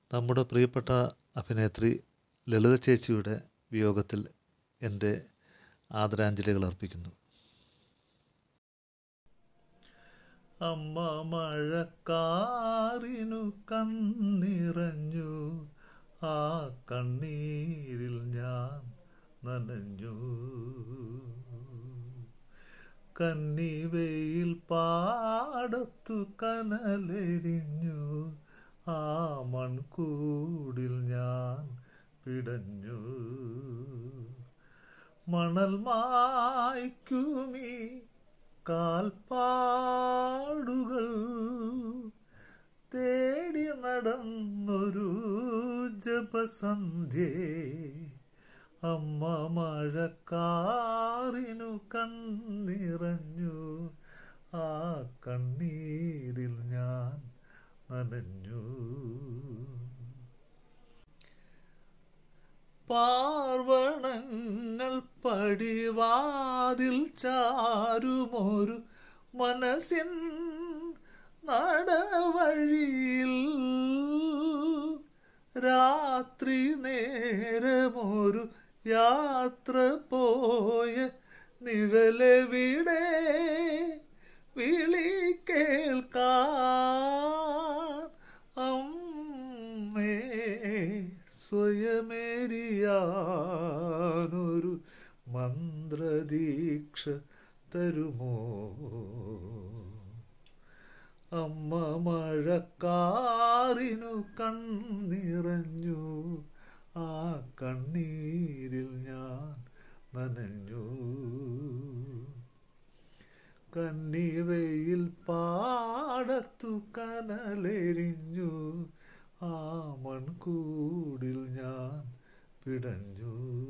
നമ്മുടെ പ്രിയപ്പെട്ട അഭിനേത്രി ലളിത ചേച്ചിയുടെ വിയോഗത്തിൽ എൻ്റെ ആദരാഞ്ജലികൾ അർപ്പിക്കുന്നു അമ്മ മഴക്കാറിനു കണ്ണിറഞ്ഞു ആ കണ്ണീരിൽ ഞാൻ നനഞ്ഞു കന്നിവയിൽ പാടത്തു കനലെരിഞ്ഞു ആ മൺകൂടിൽ ഞാൻ പിടഞ്ഞു മണൽ മായ്ക്കുമീ കാൽപ്പാടുകൾ തേടി നടന്നൊരു ജപസന്ധ്യേ അമ്മ മഴക്കാറിനു കണ്ണിറഞ്ഞു ആ കണ്ണീരിൽ ഞാൻ നനഞ്ഞു പാർവണങ്ങൾ പടിവാതിൽ ചാരുമൊരു മനസ്സിൻ നടവഴിയിൽ രാത്രി നേരമൊരു യാത്ര പോയ നിഴലെവിടെ വിളി കേൾക്കാൻ അമ്മേ സ്വയമേരിയാനൊരു മന്ത്രദീക്ഷ തരുമോ അമ്മ മഴക്കാറിനു കണ്ണിറഞ്ഞു ആ കണ്ണീരിൽ ഞാൻ നനഞ്ഞു കന്നിവയിൽ പാടത്തു കനലെരിഞ്ഞു ആ മൺകൂടിൽ ഞാൻ പിടഞ്ഞു